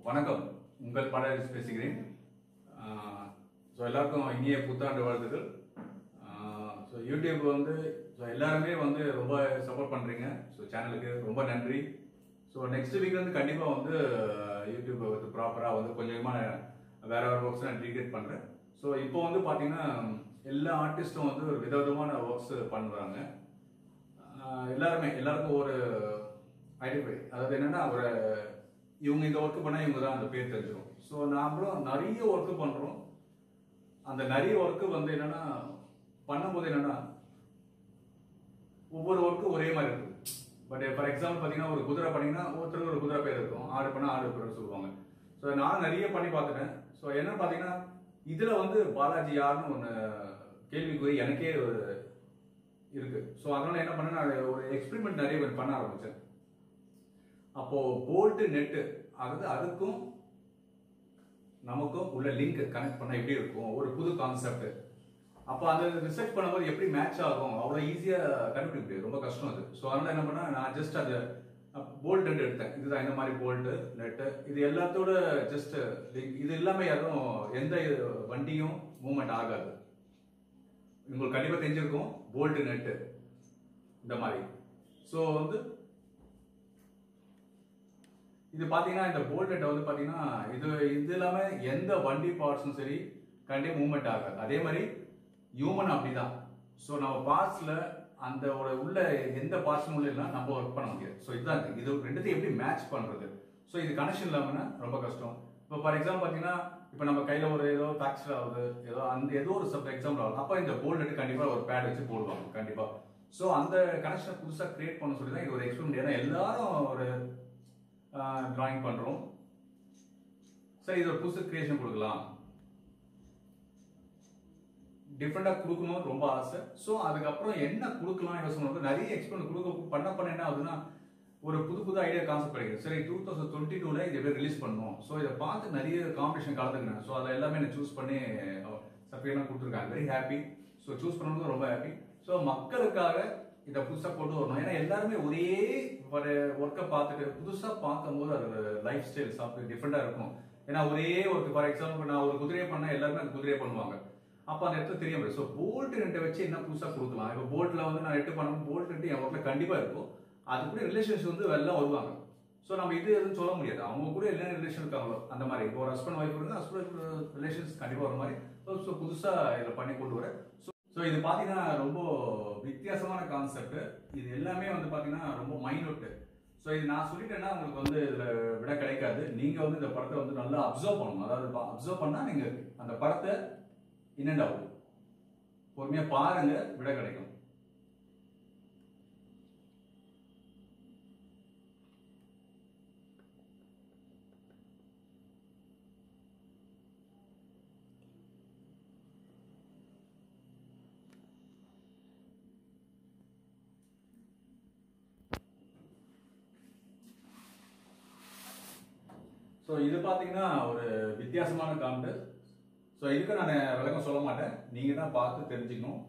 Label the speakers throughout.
Speaker 1: வணக்கம் உங்கள் பாடல் பேசுகிறேன் ஸோ எல்லாருக்கும் இனிய புத்தாண்டு வாழ்த்துக்கள் ஸோ யூடியூப் வந்து ஸோ எல்லாருமே வந்து ரொம்ப சப்போர்ட் பண்ணுறீங்க ஸோ சேனலுக்கு ரொம்ப நன்றி ஸோ நெக்ஸ்ட் வீக் வந்து கண்டிப்பாக வந்து யூடியூப் வந்து ப்ராப்பராக வந்து கொஞ்சமாக வேற வேறு ஒர்க்ஸ் நான் டீகேட் பண்ணுறேன் ஸோ இப்போ வந்து பார்த்தீங்கன்னா எல்லா ஆர்டிஸ்ட்டும் வந்து ஒரு விதவிதமான ஒர்க்ஸ் பண்ணுறாங்க ஆஹ் எல்லாருமே எல்லாருக்கும் ஒரு ஐடென்டிஃபை அதாவது என்னன்னா ஒரு இவங்க இந்த ஒர்க் பண்ணா இவங்க தான் அந்த பேர் தெரிஞ்சிடும் ஸோ நாமளும் நிறைய ஒர்க் பண்றோம் அந்த நிறைய ஒர்க்கு வந்து என்னன்னா பண்ணும்போது என்னன்னா ஒவ்வொரு ஒர்க்கும் ஒரே மாதிரி இருக்கும் பட் ஃபார் எக்ஸாம்பிள் பார்த்தீங்கன்னா ஒரு குதிரை பண்ணீங்கன்னா ஒருத்தருக்கு ஒரு குதிரை பேர் இருக்கும் ஆடு பண்ணா ஆடு பேர் சொல்லுவாங்க ஸோ நான் நிறைய பண்ணி பார்த்துட்டேன் ஸோ என்னன்னு பார்த்தீங்கன்னா இதுல வந்து பாலாஜி யாருன்னு ஒன்று கேள்விக்குறி எனக்கே ஒரு இருக்கு ஸோ அதனால என்ன பண்ணேன் நான் ஒரு எக்ஸ்பெரிமெண்ட் நிறைய பேர் பண்ண ஆரம்பிச்சேன் அப்போ போல்ட் நெட்டு அதாவது அதுக்கும் நமக்கும் உள்ள லிங்க் கனெக்ட் பண்ணா எப்படி இருக்கும் ஒரு புது கான்செப்ட் அப்போ அந்த ரிசர்ச் பண்ணும்போது எப்படி மேட்ச் ஆகும் அவ்வளோ ஈஸியாக கண்டுபிடிக்க முடியாது ரொம்ப கஷ்டம் அது ஸோ அதனால என்ன பண்ணேன் நான் ஜஸ்ட் அது போல்ட் நெட் எடுத்தேன் இதுதான் இந்த மாதிரி போல்ட்டு நெட்டு இது எல்லாத்தோட ஜஸ்ட் இது இல்லாம யாரும் எந்த வண்டியும் மூவ்மெண்ட் ஆகாது உங்களுக்கு கண்டிப்பா தெரிஞ்சிருக்கும் போல்ட் நெட்டு இந்த மாதிரி ஸோ வந்து இது பாத்தீங்கன்னா இந்த போல்ட் நெட் வந்து பாத்தீங்கன்னா இது இது இல்லாம எந்த வண்டி பார்ட்ஸும் சரி கண்டிப்பா மூவ்மெண்ட் ஆகாது அதே மாதிரி ஹியூமன் அப்படிதான் ஸோ நம்ம பார்ட்ஸ்ல அந்த ஒரு உள்ள எந்த பார்ட்ஸும் உள்ள இல்லைனா நம்ம ஒர்க் பண்ண முடியாது ஸோ இதுதான் இருக்கு. இது ரெண்டுத்தையும் எப்படி மேட்ச் பண்றது ஸோ இது கனெக்ஷன் இல்லாமன்னா ரொம்ப கஷ்டம் இப்போ ஃபார் எக்ஸாம்பிள் பார்த்தீங்கன்னா இப்போ நம்ம கையில் ஒரு ஏதோ ஃப்ராக்சர் ஆகுது ஏதோ அந்த ஏதோ ஒரு சப் எக்ஸாம்பிள் ஆகுது அப்போ இந்த போல்ட் கண்டிப்பாக ஒரு பேட் வச்சு போடுவாங்க கண்டிப்பாக ஸோ அந்த கனெக்ஷனை புதுசாக கிரியேட் பண்ண சொல்லி தான் இது ஒரு எக்ஸ்பெரிமெண்ட் ஏன்னா எல்லாரும் ஒரு டிராயிங் பண்ணுறோம் சரி இது ஒரு புதுசு கிரியேஷன் கொடுக்கலாம் டிஃப்ரெண்டா கொடுக்கணும் ரொம்ப ஆசை ஸோ அதுக்கப்புறம் என்ன கொடுக்கலாம் யோசனை வந்து நிறைய எக்ஸ்பெரிமெண்ட் கொடுக்க பண்ண பண்ண என்ன ஆகுதுன்னா ஒரு புது புது ஐடியா கான்செப்ட் கிடைக்குது சரி டூ தௌசண்ட் டுவெண்ட்டி டூல இதை எப்படி ரிலீஸ் பண்ணணும் ஸோ இதை பார்த்து நிறைய காம்படிஷன் கலந்துக்கினேன் ஸோ அதை எல்லாமே நான் சூஸ் பண்ணி சர்டிஃபிகேட்லாம் கொடுத்துருக்காங்க வெரி ஹாப்பி ஸோ சூஸ் பண்ணது ரொம்ப ஹாப்பி ஸோ மக்களுக்காக இதை புதுசாக கொண்டு வரணும் ஏன்னா எல்லாருமே ஒரே ஒரு ஒர்க்கை பார்த்துட்டு புதுசாக பார்க்கும்போது அது லைஃப் ஸ்டைல் சாப்பிட்டு டிஃப்ரெண்டாக இருக்கும் ஏன்னா ஒரே ஒர்க் ஃபார் எக்ஸாம்பிள் நான் ஒரு குதிரையை பண்ணால் எல்லாருமே அந்த குதிரையை பண்ணுவாங்க அப்போ அந்த இடத்துல தெரிய முடியும் ஸோ போல்ட் நெட்டை வச்சு என்ன புதுசாக கொடுக்கலாம் இப்போ போல்ட்டில் வந்து நான் நெட்டு பண்ணணும் போல்ட் நெட்டு என் ஒர்க்கில் கண்டிப்பாக இருக்கும் அது கூட ரிலேஷன்ஸ் வந்து வெளில வருவாங்க ஸோ நம்ம இது எதுவும் சொல்ல முடியாது அவங்க கூட என்ன ரிலேஷன் இருக்காங்களோ அந்த மாதிரி இப்போ ஒரு ஹஸ்பண்ட் ஒய்ஃப் இருக்கு ஹஸ்பண்ட் ரிலேஷன்ஸ் கண்டிப்பாக வர மாதிரி ஸோ புதுசாக இதில் பண்ணி கொண்டு வர ஸோ இது பார்த்தீங்கன்னா ரொம்ப வித்தியாசமான கான்செப்ட் இது எல்லாமே வந்து பார்த்தீங்கன்னா ரொம்ப மைனூட்டு ஸோ இது நான் சொல்லிட்டேன்னா உங்களுக்கு வந்து இதில் விட கிடைக்காது நீங்கள் வந்து இந்த படத்தை வந்து நல்லா அப்சர்வ் பண்ணணும் அதாவது அப்சர்வ் பண்ணால் நீங்கள் அந்த படத்தை இன்னண்ட் ஆகும் பொறுமையா பாருங்க விட கிடைக்கும் ஸோ இது பார்த்தீங்கன்னா ஒரு வித்தியாசமான காமெண்ட் ஸோ இதுக்கு நான் விளக்கம் சொல்ல மாட்டேன் நீங்க தான் பார்த்து தெரிஞ்சுக்கணும்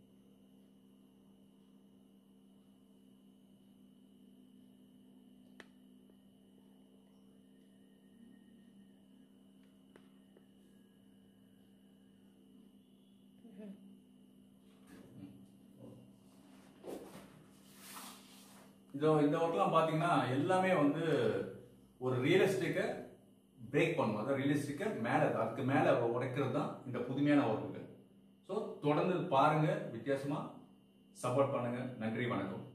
Speaker 1: இதோ இந்த ஒர்க்லாம் பார்த்தீங்கன்னா எல்லாமே வந்து ஒரு ரியலிஸ்டிக்கை பிரேக் பண்ணும் அதாவது ரியலிஸ்டிக்கை மேலே அதுக்கு மேலே உடைக்கிறது தான் இந்த புதுமையான ஒர்க்குகள் ஸோ தொடர்ந்து பாருங்க வித்தியாசமா சப்போர்ட் பண்ணுங்க நன்றி வணக்கம்